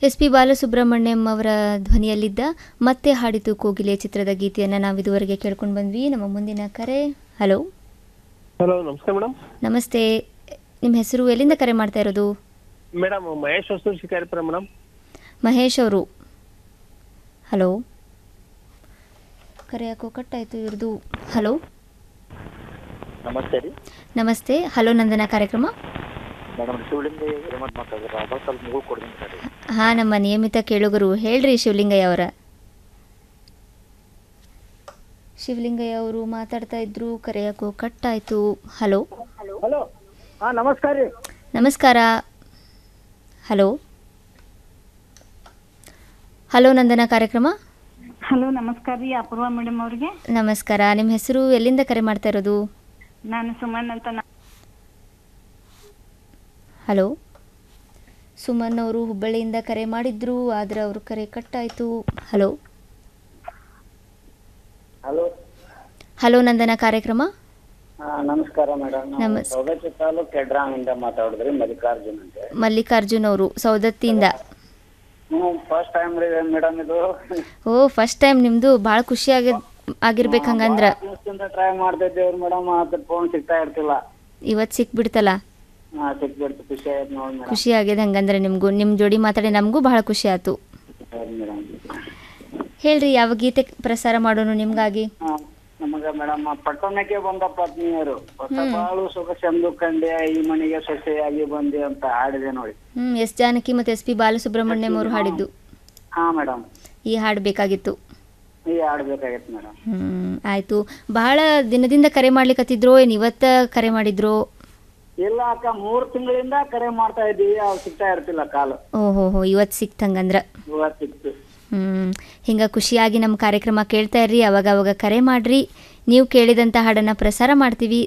S P Balasubrahmanyam ಅವರ ಧ್ವನಿಯಲ್ಲಿದ್ದ ಮತ್ತೆ ಹಾಡಿತು ಕೋಗಿಲೆ ಚಿತ್ರದ ಗೀತೆಯನ್ನು ನಾವು ಇದುವರೆಗೆ ಕೇಳ್ಕೊಂಡು ಬಂದ್ವಿ ನಮ್ಮ ಮುಂದಿನ ಕರೆ ಹಲೋ ಹಲೋ ನಮಸ್ತೆ ಮೇಡಮ್ ನಮಸ್ತೆ ನಿಮ್ಮ ಹೆಸರು ಎಲ್ಲಿಂದ ಕರೆ ಮಾಡ್ತಾ ಇರೋದು ಮೇಡಮ್ ಮಹೇಶ್ ಹೊಸೂರು ಶಿಕಾರಿಪುರ ಮೇಡಮ್ ಮಹೇಶ್ ಅವರು ಹಲೋ ಕರೆ ಯಾಕೋ ಕಟ್ಟಾಯಿತು ಇವ್ರದ್ದು ಹಲೋ ನಮಸ್ತೆ ರೀ ನಮಸ್ತೆ ಹಲೋ ನಂದನ ಕಾರ್ಯಕ್ರಮ ಮೇಡಮ್ ಶಿವಲಿಂಗ ಹಿರೇಮಠ್ ಮಾತಾಡಿದ್ರೆ ಅವಾಗ ಸ್ವಲ್ಪ ಮುಗುಳು ಕೊಡ್ತೀನಿ ಸರಿ ಹಾಂ ನಮ್ಮ ನಿಯಮಿತ ಕೇಳುಗರು ಹೇಳ್ರಿ ಶಿವಲಿಂಗಯ್ಯ ಅವರ ಶಿವಲಿಂಗಯ್ಯ ಅವರು ಮಾತಾಡ್ತಾ ಇದ್ರು ಕರೆ ಯಾಕೋ ಕಟ್ಟಾಯಿತು ಹಲೋ ಹಲೋ ಹಾ ನಮಸ್ಕಾರ ರೀ ನಮಸ್ಕಾರ ಹಲೋ ಹಲೋ ನಂದನ ಕಾರ್ಯಕ್ರಮ ಹಲೋ ನಮಸ್ಕಾರ ರೀ ಅಪೂರ್ವ ಮೇಡಮ್ ಅವ್ರಿಗೆ ನಮಸ್ಕಾರ ನಿಮ್ಮ ಹೆಸರು ಎಲ್ಲಿಂದ ಕರೆ ಮಾಡ್ತಾ ಇರೋದು ನಾನು ಸುಮನ್ ಅಂತ ನಾ- ಹಲೋ ಸುಮನ್ ಅವರು ಹುಬ್ಬಳ್ಳಿಯಿಂದ ಕರೆ ಮಾಡಿದ್ರು ಆದರೆ ಅವ್ರ ಕರೆ ಕಟ್ಟಾಯಿತು ಹಲೋ ಹಲೋ ಹಲೋ ನಂದನ ಕಾರ್ಯಕ್ರಮ ಹಾ ನಮಸ್ಕಾರ ಮೇಡಮ್ ನಾವು ನಮಸ್- ಸೌದತ್ತಿ ತಾಲೂಕ್ ಕೆಡ್ರಾಮಿಂದ ಮಾತಾಡಿದ್ರಿ ಮಲ್ಲಿಕಾರ್ಜುನ್ ಅಂತ ಮಲ್ಲಿಕಾರ್ಜುನ್ ಅವರು ಸೌದತ್ತಿಯಿಂದ ಹ್ಞೂ ಫಸ್ಟ್ ಟೈಮ್ ರೀ ಮೇಡಮ್ ಇದು ಓ ಫಸ್ಟ್ ಟೈಮ್ ನಿಮ್ಮದು ಭಾಳ ಖುಷಿ ಆಗಿ ಆಗಿರ್ಬೇಕು ಹಂಗಂದ್ರೆ ಟ್ರೈ ಮಾಡ್ತಾ ಇದ್ದೇವ್ರಿ ಮೇಡಮ್ ಅದ್ರ ಫೋನ್ ಸಿಗ್ತಾ ಇರ್ತಿಲ್ಲ ಇವತ್ತು ಸಿಕ್ಬಿಡ್ತಲ್ಲ ಹಾ ಸಿಕ್ಬಿಡ್ತು ಖುಷಿ ಆಯ್ತು ನೋಡಿ ಮೇಡಮ್ ಖುಷಿ ಆಗಿದೆ ಹಂಗಂದ್ರೆ ನಿಮಗೂ ನಿಮ್ಮ ಜೋಡಿ ಮಾತಾಡಿ ನಮಗೂ ಭಾಳ ಖುಷಿ ಆಯ್ತು ಮೇಡಮ್ ಹೇಳ್ರಿ ಯಾವ ಗೀತೆ ಪ್ರಸಾರ ಮಾಡೋನು ನಿಮ್ಗಾಗಿ ಹಾ ನಮಗ ಮೇಡಮ್ ಪಟ್ಟಣಕ್ಕೆ ಬಂದ ಪತ್ನಿಯರು ಹೊಸ ಬಾಳು ಸುಖ ಚಂದು ಕಂಡೆ ಈ ಮನೆಗೆ ಸೊಸೆಯಾಗಿ ಬಂದೆ ಅಂತ ಹಾಡಿದೆ ನೋಡಿ ಹ್ಞೂ ಎಸ್ ಜಾನಕಿ ಮತ್ತು ಎಸ್ ಪಿ ಬಾಲಸುಬ್ರಹ್ಮಣ್ಯಂ ಅವರು ಹಾಡಿದ್ದು ಹಾ ಮೇಡಮ್ ಈ ಹಾಡು ಬೇಕಾಗಿತ್ತು ಈ ಹಾಡ್ಬೇಕಾಗಿತ್ತು ಮೇಡಮ್ ಹ್ಞೂ ಆಯಿತು ಭಾಳ ದಿನದಿಂದ ಕರೆ ಮಾಡ್ಲಿಕ್ಕತ್ತಿದ್ರೋ ಏನು ಇವತ್ತ ಕರೆ ಮಾಡಿದ್ರೋ ಇಲ್ಲ ಅಕ್ಕ ಮೂರ್ ತಿಂಗಳಿಂದ ಕರೆ ಮಾಡ್ತಾ ಇದ್ದೀವಿ ಅವ್ರು ಸಿಗ್ತಾ ಇರ್ತಿಲ್ಲ ಕಾಲು ಓಹೋ ಹೋ ಇವತ್ತು ಸಿಕ್ತು ಹಂಗಂದ್ರೆ ಇವತ್ತು ಸಿಕ್ತು ಹ್ಞೂ ಹಿಂಗೆ ಖುಷಿಯಾಗಿ ನಮ್ಮ ಕಾರ್ಯಕ್ರಮ ಕೇಳ್ತಾ ಇರ್ರಿ ಅವಾಗ ಅವಾಗ ಕರೆ ಮಾಡಿರಿ ನೀವು ಕೇಳಿದಂಥ ಹಾಡನ್ನು ಪ್ರಸಾರ ಮಾಡ್ತೀವಿ